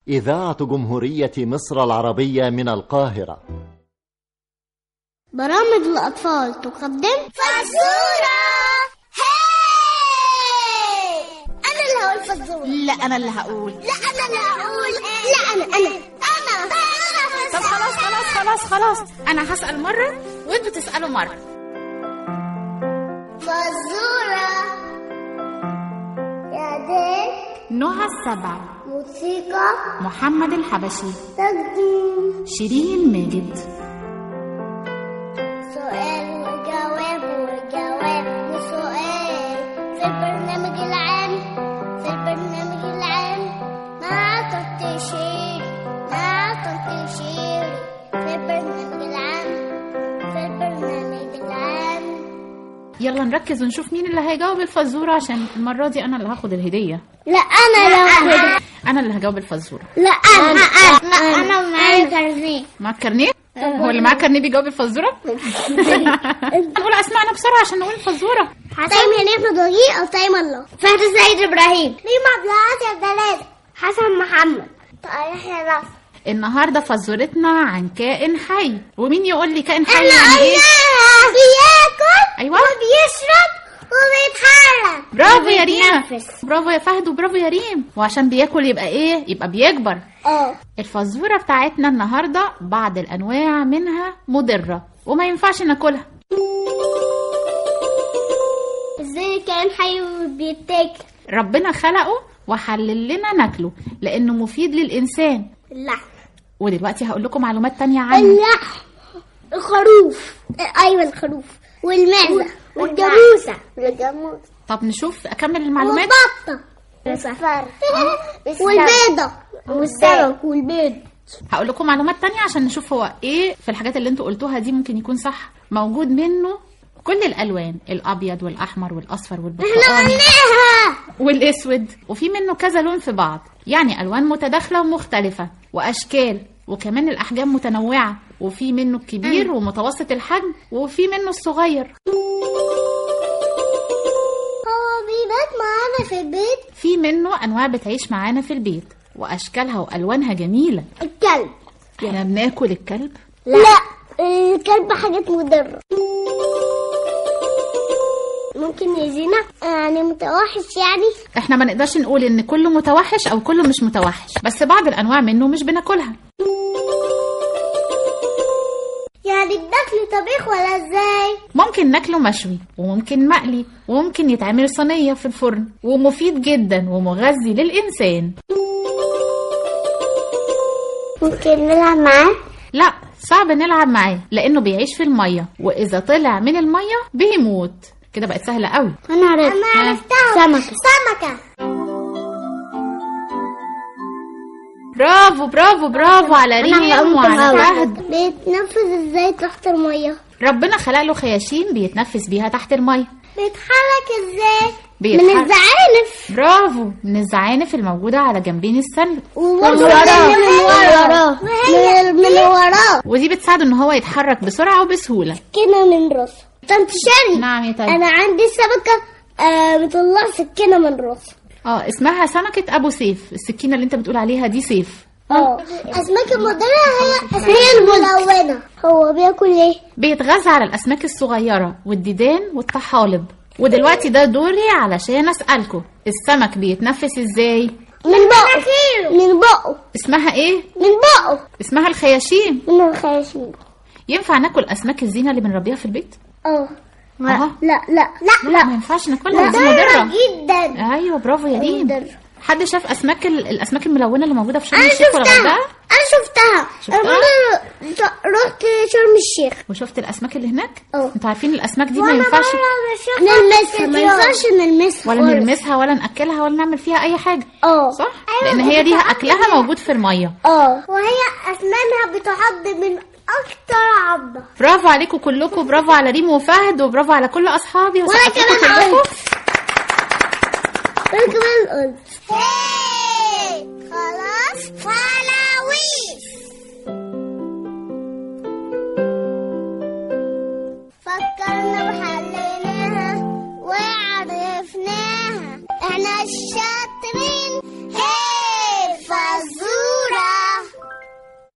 إذاعة جمهورية مصر العربية من القاهرة برامج الأطفال تقدم فزورة هاي أنا اللي هقول فزورة لا انا اللي هقول لا أنا اللي هقول لا أنا أنا أنا أنا طب خلاص خلاص خلاص خلاص انا هسال مره وانتوا تسالوا مره فزورة يا ديك نهى السبع موسيقى محمد الحبشي تقديم شيرين ماجد سؤال وجواب وجواب وسؤال في البرنامج العام في البرنامج العام مع طنط شيري مع طنط شيري في البرنامج العام في البرنامج العام يلا نركز ونشوف مين اللي هيجاوب الفزوره عشان المره دي انا اللي هاخد الهديه لا انا لا انا اللي هجاوب الفزوره لا انا لا انا معايا كارنيه معاك كارنيه هو اللي معاه كارنيه بيجاوب الفزوره نقول اسمعنا بسرعه عشان نقول الفزوره تايم هنيف ضوئي او تايم الله فهد سيد ابراهيم ريم عبد العاطي عبد العزيز حسن محمد طارق يا راس النهارده فزورتنا عن كائن حي ومين يقول لي كائن حي احنا يعني ايه قلناها بياكل أيوة. وبيشرب وبيتحرك برافو يا ريما وبيتنفس. برافو يا فهد وبرافو يا ريم وعشان بياكل يبقى ايه يبقى بيكبر اه الفزورة بتاعتنا النهاردة بعض الأنواع منها مضرة وما ينفعش ناكلها ازاي كان حي وبيتاكل ربنا خلقه وحلل لنا ناكله لأنه مفيد للإنسان اللحم ودلوقتي هقول لكم معلومات تانية عنه اللحم الخروف ايوه الخروف والمعزه والجاموسه والجاموسه طب نشوف أكمل المعلومات والبطه والصفر والبيضه والسمك والبيض هقول لكم معلومات تانية عشان نشوف هو ايه في الحاجات اللي انتوا قلتوها دي ممكن يكون صح موجود منه كل الألوان الأبيض والأحمر والأصفر احنا والبرتقالي قلناها والاسود وفي منه كذا لون في بعض يعني الوان متداخله ومختلفه واشكال وكمان الاحجام متنوعه وفي منه الكبير ومتوسط الحجم وفي منه الصغير هو بيبات معانا في البيت في منه انواع بتعيش معانا في البيت واشكالها والوانها جميله الكلب احنا بناكل الكلب لا الكلب حاجات مضرة ممكن يزينا يعني متوحش يعني احنا ما نقدرش نقول ان كله متوحش او كله مش متوحش بس بعض الانواع منه مش بناكلها يعني بناكل طبيخ ولا ازاي ممكن ناكله مشوي وممكن مقلي وممكن يتعمل صينيه في الفرن ومفيد جدا ومغذي للانسان ممكن نلعب معاه لا صعب نلعب معاه لانه بيعيش في الميه واذا طلع من الميه بيموت كده بقت سهله قوي انا عرفت انا عرفتها سمكة سمكة برافو برافو برافو على ريم وعلى فهد بيتنفس ازاي تحت المية ربنا خلق له خياشيم بيتنفس بيها تحت الميه بيتحرك ازاي بيتحرك. من الزعانف برافو من الزعانف الموجوده على جنبين السلب ومن وراه من وراه من, من وراه ودي بتساعده ان هو يتحرك بسرعه وبسهوله سكينة من راسه طنط شاري نعم يا طيب انا عندي سمكة آه بتطلع سكينة من راسه اه اسمها سمكه ابو سيف السكينه اللي انت بتقول عليها دي سيف اه اسماك المدرة هي هي الملونة هو بياكل ايه؟ بيتغذى على الأسماك الصغيرة والديدان والطحالب ودلوقتي ده دوري علشان أسألكوا السمك بيتنفس ازاي؟ من بقه من بقه اسمها ايه؟ من بقه اسمها الخياشيم من الخياشيم ينفع ناكل أسماك الزينة اللي بنربيها في البيت؟ اه أها. لا لا لا لا ما ينفعش ناكلها دي مضرة جدا ايوه برافو يا ريم مضرة. حد شاف اسماك ال- الاسماك الملونه اللي موجوده في شرم انا الشيخ ولا شفتها غردقه انا شفتها شفتها؟ انا مرة رحت شرم الشيخ وشفت الاسماك اللي هناك اه. انتوا عارفين الاسماك دي ما ينفعش نلمسها ما ينفعش نلمسها ولا خالص. نلمسها ولا ناكلها ولا نعمل فيها اي حاجه اه صح لان هي ليها اكلها موجود في الميه اه وهي اسنانها بتعض من اكتر عضة برافو عليكم كلكم برافو على ريم وفهد وبرافو على كل اصحابي وانا وسقفوا كمان كلكم قلت وانا كمان قلت خلاص